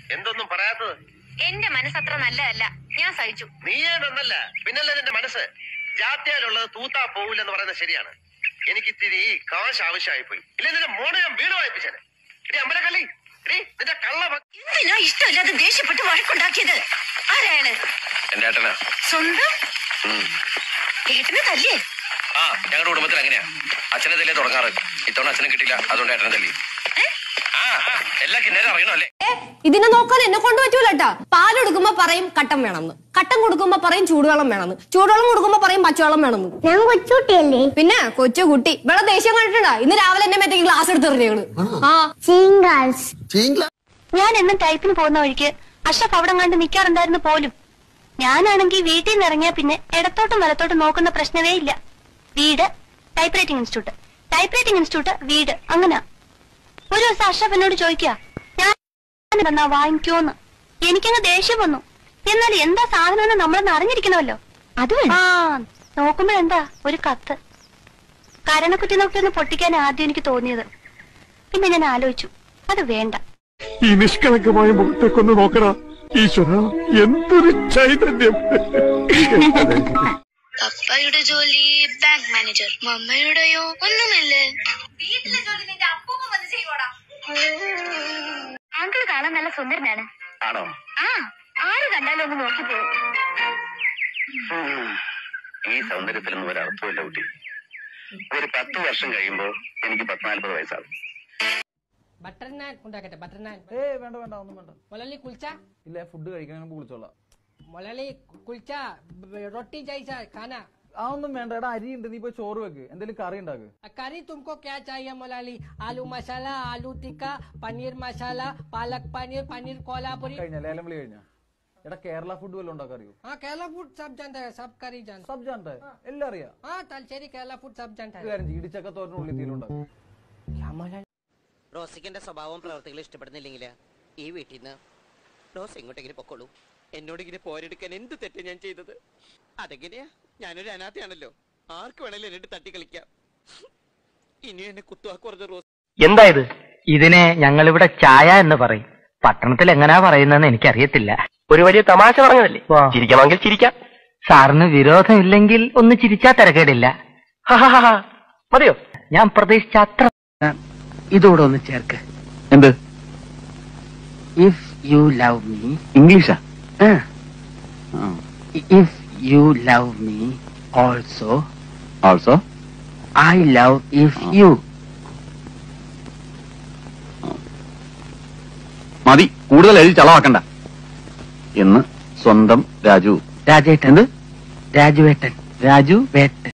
എന്തൊന്നും പറയാത്തത് എന്റെ മനസ്സത്ര നല്ലതല്ല ഞാൻ സഹിച്ചു നീയേ നന്നല്ല പിന്നല്ല നിന്റെ മനസ്സ് ജാത്യാലുള്ളത് തൂത്താ പോവില്ലെന്ന് പറയുന്നത് ശരിയാണ് എനിക്ക് ഇത്തിരി കാശ് ആവശ്യമായി പോയി ഇല്ല നിന്റെ മോനെ ഞാൻ വീട് വായിപ്പിച്ചേനെ ഇനി അമ്പലക്കള്ളി ഇനി നിന്റെ കള്ള ഭ- എന്തിനാ ഇഷ്ടമില്ലാതെ ദേഷ്യപ്പെട്ട് വഴക്കുണ്ടാക്കിയത് ആരാണ് എന്റെ ഏട്ടനാ സ്വന്തം ഉം. ഏട്ടനെ തല്ലേ ആ ഞങ്ങളുടെ കുടുംബത്തിൽ അങ്ങനെയാ അച്ഛനെ തല്ലേ തുടങ്ങാറ് ഇത്തവണ അച്ഛനെ കിട്ടില്ല അതുകൊണ്ട് ഏട്ടനെ തല്ലി ആ ആ, എല്ലാ കിന്നേരം അറിയണോ അല്ലേ ഏ, ഇതിനെ നോക്കാൻ എന്നെ കൊണ്ട് പറ്റൂലട്ടാ പാൽ കൊടുക്കുമ്പോ പറയും കട്ടൻ വേണമെന്ന് കട്ടൻ കൊടുക്കുമ്പോ പറയും ചൂടുവെള്ളം വേണമെന്ന് ചൂടുവെള്ളം കൊടുക്കുമ്പോ പറയും പച്ചവെള്ളം വേണമെന്ന് ഞാൻ കൊച്ചുകുട്ടിയല്ലേ പിന്നെ കൊച്ചു കുട്ടി ഇവിടെ ദേഷ്യം കണ്ടിട്ടുണ്ടാ ഇന്ന് രാവിലെ എന്നെ മറ്റേ ഗ്ലാസ് എടുത്ത് എറിഞ്ഞേള് ആ ചിങ്കാൾസ് ഞാൻ എന്നും ടൈപ്പിന് പോകുന്ന വഴിക്ക് അഷ്റഫ് അവിടെ കണ്ട് നിൽക്കാറുണ്ടായിരുന്നു പോലും ഞാനാണെങ്കിൽ വീട്ടിൽ നിന്ന് ഇറങ്ങിയ പിന്നെ ഇടത്തോട്ടും വലത്തോട്ടും നോക്കുന്ന പ്രശ്നമേ ഇല്ല വീട് typewriting institute typewriting institute വീട് അങ്ങനെ ഒരു ദിവസം അഷ്റഫ് എന്നോട് ചോദിക്കുക ഞാൻ തന്നാ വാങ്ങിക്കോന്ന് എനിക്കങ്ങ് ദേഷ്യം വന്നു എന്നാൽ എന്താ സാധനം എന്ന് നമ്മളൊന്ന് അറിഞ്ഞിരിക്കണമല്ലോ അത് ആ നോക്കുമ്പോഴെന്താ ഒരു കത്ത് കരണക്കുറ്റി നോക്കി ഒന്ന് പൊട്ടിക്കാൻ ആദ്യം എനിക്ക് തോന്നിയത് പിന്നെ ഞാൻ ആലോചിച്ചു അത് വേണ്ട ഈ നിഷ്കളങ്കമായ മുഖത്തേക്കൊന്ന് നോക്കടാ ഈശ്വര എന്തൊരു ചൈതന്യം പപ്പയുടെ ജോലി ബാങ്ക് മാനേജർ മമ്മയുടെയോ ഒന്നുമില്ലേ അങ്കിൾ കാണാൻ നല്ല സുന്ദരനാണ് ആണോ ആ ആര് കണ്ടാലും ഒന്ന് നോക്കി പോകും ഉം. ഈ സൗന്ദര്യത്തിലൊന്നും ഒരു അർത്ഥമില്ല കുട്ടി ഒരു പത്ത് വർഷം കഴിയുമ്പോ എനിക്ക് പത്തിനാൽപ്പത് വയസ്സാകും ബട്ടർ നാൻ ഉണ്ടാക്കട്ടെ ബട്ടർ നാൻ ഏ വേണ്ട വേണ്ട ഒന്നും വേണ്ട മൊലലി കുൽച്ച ഇല്ല ഫുഡ് കഴിക്കാൻ നമുക്ക് വിളിച്ചോളാം മൊലലി കുൽച്ച റൊട്ടി ജൈസ ഖാന ആ ഒന്നും വേണ്ട എടാ അരി ഉണ്ട് നീ പോയി ചോറ് വെക്ക് എന്തെങ്കിലും കറി ഉണ്ടാക്ക് करी तुमको क्या चाहिए मोलाली आलू मसाला आलू टिक्का पनीर मसाला पालक पनीर पनीर कोल्हापुरी കഴിഞ്ഞ ലേലം വിളി കഴിഞ്ഞ എടാ കേരള ഫുഡ് വല്ലതും ഉണ്ടാക്കാൻ അറിയോ हाँ केरला फूड सब जानता है सब करी जानता സബ് ജാൻട്ടെ എല്ലാം അറിയാം हाँ തലശ്ശേരി കേരള ഫുഡ് सब जानता ഒരു है കാര്യം ചെയ്യ്, ഇടിച്ചക്ക തോരൻ ഉള്ളി തീരുണ്ടാക്കും क्या मोलाली റോസിക്കിന്റെ സ്വഭാവവും പ്രവർത്തികളും ഇഷ്ടപ്പെടുന്നില്ലെങ്കിൽ ഈ വീട്ടിൽ നിന്ന് റോസ് എങ്ങോട്ടെങ്കിലും പൊക്കോളൂ എന്നോട് ഇങ്ങനെ പോരെടുക്കാൻ എന്ത് തെറ്റ് ഞാൻ ചെയ്തത് അതെങ്ങനെയാ ഞാനൊരു അനാഥയാണല്ലോ ആർക്ക് വേണേലും എന്നിട്ട് തട്ടി കളിക്കാം ഇനി എന്നെ കുത്തുവാ കുറഞ്ഞ റോസ് എന്താ ഇത് ഇതിനെ ഞങ്ങളിവിടെ ചായ എന്ന് പറയും പട്ടണത്തിൽ എങ്ങനാ പറയുന്നതെന്ന് എനിക്കറിയത്തില്ല ഒരു വലിയ തമാശ പറഞ്ഞതല്ലേ ചിരിക്കണമെങ്കിൽ ചിരിക്കാം സാറിന് വിരോധമില്ലെങ്കിൽ ഒന്ന് ചിരിച്ചാ തിരക്കേടില്ല മതിയോ ഞാൻ പ്രതീക്ഷിച്ച അത്ര ഇതോടെ ഒന്ന് ചേർക്ക് എന്ത് ഇഫ് യു ലവ് മീ ഇംഗ്ലീഷാ if you love me also also I love if you മതി കൂടുതൽ എഴുതി ചളവാക്കണ്ട എന്ന് സ്വന്തം രാജു രാജേട്ടൻ രാജുവേട്ടൻ രാജു വേട്ടൻ